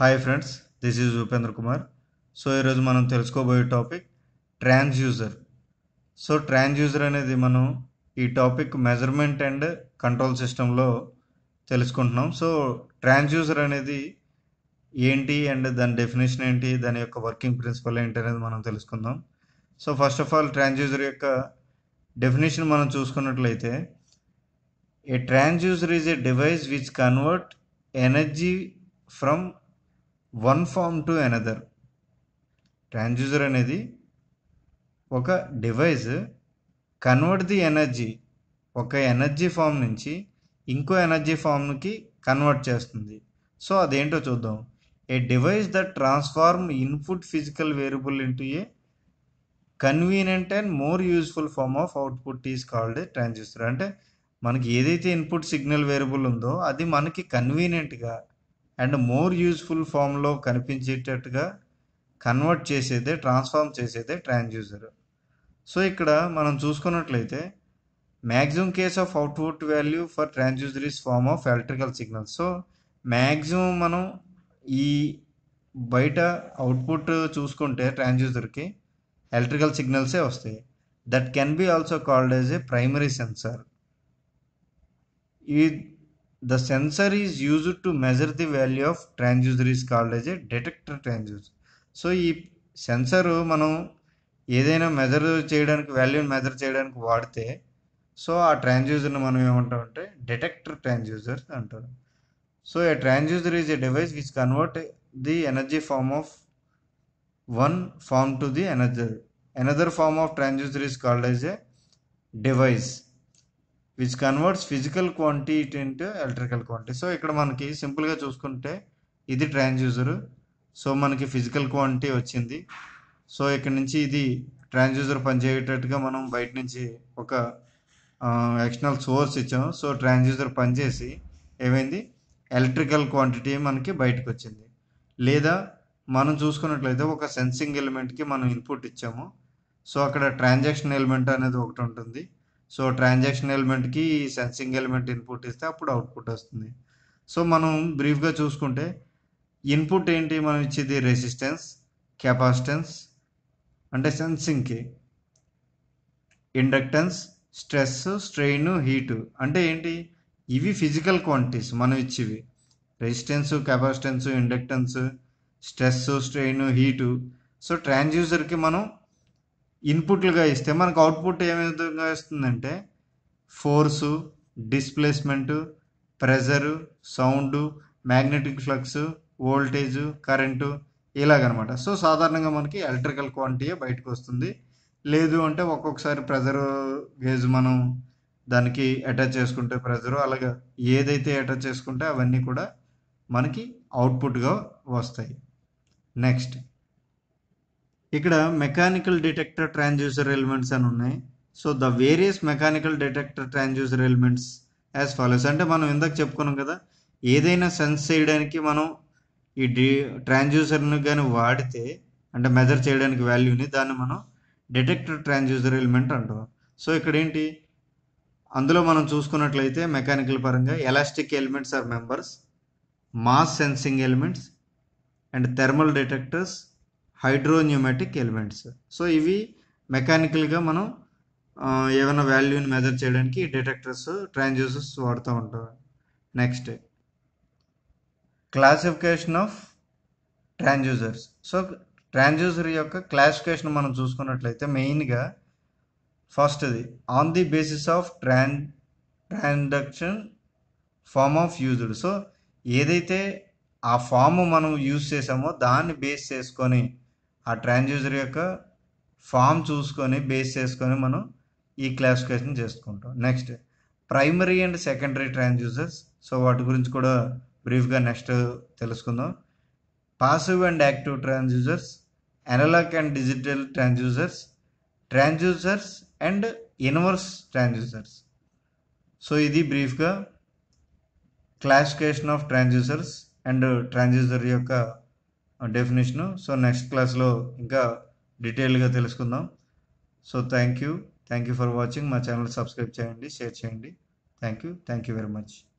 hi friends this is Upendra Kumar so ఈరోజు మనం తెలుసుకోబోయే టాపిక్ ట్రాన్స్యూజర్ సో ట్రాన్స్యూజర్ అనేది మనం ఈ టాపిక్ మెజర్మెంట్ అండ్ కంట్రోల్ సిస్టంలో తెలుసుకుంటున్నాం సో ట్రాన్స్యూజర్ అనేది ఏంటి అండ్ దాని డెఫినేషన్ ఏంటి దాని యొక్క వర్కింగ్ ప్రిన్సిపల్ ఏంటి అనేది మనం తెలుసుకుందాం so first of all transducer యొక్క డెఫినేషన్ మనం చూసుకున్నట్లయితే a transducer is a device which convert energy from one form to another transducer అనేది ఒక డివైస్ కన్వర్ట్ ది ఎనర్జీ ఒక ఎనర్జీ ఫామ్ నుంచి ఇంకో ఎనర్జీ ఫామ్కి కన్వర్ట్ చేస్తుంది సో అదేంటో చూద్దాం a device that transform input physical variable into a convenient and more useful form of output is called a transducer అంటే మనకి ఏదైతే ఇన్పుట్ సిగ్నల్ వేరియబుల్ ఉందో అది మనకి కన్వీనియంట్గా అండ్ మోర్ యూజ్ఫుల్ ఫామ్లో కనిపించేటట్టుగా కన్వర్ట్ చేసేదే ట్రాన్స్ఫార్మ్ చేసేదే ట్రాన్స్యూజర్ సో ఇక్కడ మనం చూసుకున్నట్లయితే maximum case of output value for transducer is form of electrical signal so maximum మనం ఈ బయట అవుట్పుట్ చూసుకుంటే ట్రాన్స్యూజర్కి ఎలక్ట్రికల్ సిగ్నల్సే వస్తాయి that can be also called as a primary sensor ఈ the sensor is used to measure the value of transducer is called as a detector transducer so ఈ sensor మనం ఏదైనా మెజర్ చేయడానికి వాల్యూని మెజర్ చేయడానికి వాడితే సో ఆ ట్రాన్స్యూజర్ని మనం ఏమంటామంటే డిటెక్టర్ ట్రాన్స్యూజర్ అంటారు so a transducer is a device which convert the energy form of one form to the energy another form of transducer is called as a device which converts physical quantity into electrical quantity so ఇక్కడ మనకి సింపుల్గా చూసుకుంటే ఇది transducer so మనకి physical quantity వచ్చింది so ఇక్కడ నుంచి ఇది ట్రాన్స్యూజర్ పనిచేయటట్టుగా మనం బయట నుంచి ఒక ఎక్స్టర్నల్ సోర్స్ ఇచ్చాం సో ట్రాన్స్యూజర్ పనిచేసి ఏమైంది ఎలక్ట్రికల్ క్వాంటిటీ మనకి బయటకు వచ్చింది లేదా మనం చూసుకున్నట్లయితే ఒక సెన్సింగ్ ఎలిమెంట్కి మనం ఇన్పుట్ ఇచ్చాము సో అక్కడ ట్రాన్సాక్షన్ ఎలిమెంట్ అనేది ఒకటి ఉంటుంది సో ట్రాన్సాక్షన్ ఎలిమెంట్కి సెన్సింగ్ ఎలిమెంట్ ఇన్పుట్ ఇస్తే అప్పుడు అవుట్పుట్ వస్తుంది సో మనం బ్రీఫ్గా చూసుకుంటే ఇన్పుట్ ఏంటి మనం ఇచ్చేది రెసిస్టెన్స్ కెపాసిటెన్స్ అంటే సెన్సింగ్కి ఇండక్టెన్స్ స్ట్రెస్ స్ట్రెయిన్ హీటు అంటే ఏంటి ఇవి ఫిజికల్ క్వాంటిటీస్ మనం ఇచ్చేవి resistance capacitance inductance stress strain heat so ట్రాన్స్యూజర్కి మనం ఇన్పుట్లుగా ఇస్తే మనకు అవుట్పుట్ ఏ విధంగా ఇస్తుందంటే force displacement pressure sound magnetic flux voltage current ఇలాగనమాట సో సాధారణంగా మనకి ఎలక్ట్రికల్ క్వాంటిటీ బయటకు వస్తుంది లేదు అంటే ఒక్కొక్కసారి ప్రెజర్ గేజ్ మనం దానికి అటాచ్ చేసుకుంటే ప్రెజరు అలాగే ఏదైతే అటాచ్ చేసుకుంటే అవన్నీ కూడా మనకి అవుట్పుట్గా వస్తాయి నెక్స్ట్ ఇక్కడ మెకానికల్ డిటెక్టర్ ట్రాన్స్యూసర్ ఎలిమెంట్స్ అని ఉన్నాయి so the various mechanical detector transducer elements as follows అంటే మనం ఇందాక చెప్పుకున్నాం కదా ఏదైనా సెన్స్ చేయడానికి మనం ఈ డి ట్రాన్స్యూసర్ని కానీ వాడితే అంటే మెజర్ చేయడానికి వాల్యూని దాన్ని మనం డిటెక్టర్ ట్రాన్స్యూసర్ ఎలిమెంట్ అంటాం సో ఇక్కడ ఏంటి అందులో మనం చూసుకున్నట్లయితే మెకానికల్ పరంగా elastic elements or members mass sensing elements and thermal detectors hydropneumatic elements so ఇవి మెకానికల్గా మనం ఏమైనా వాల్యూని మెజర్ చేయడానికి డిటెక్టర్స్ ట్రాన్స్యూసర్స్ వాడుతూ ఉంటాం next classification of transducers so transducer యొక్క క్లాసిఫికేషన్ మనం చూసుకున్నట్లయితే మెయిన్గా ఫస్ట్ది on the basis of tran transaction form of used so ఏదైతే ఆ ఫామ్ మనం యూజ్ చేసామో దాన్ని బేస్ చేసుకొని ఆ ట్రాన్స్యూజర్ యొక్క ఫామ్ చూసుకొని బేస్ చేసుకొని మనం ఈ క్లాసిఫికేషన్ చేసుకుంటాం next primary and secondary transducers so వాటి గురించి కూడా బ్రీఫ్గా నెక్స్ట్ తెలుసుకుందాం passive and active transducers analog and digital transducers transducers and inverse transducers so ఇది బ్రీఫ్గా classification of transducers and transducer యొక్క డెఫినేషను సో నెక్స్ట్ క్లాస్లో ఇంకా డీటెయిల్గా తెలుసుకుందాం so thank you thank you for watching మా ఛానల్ సబ్స్క్రైబ్ చేయండి షేర్ చేయండి thank you thank you very much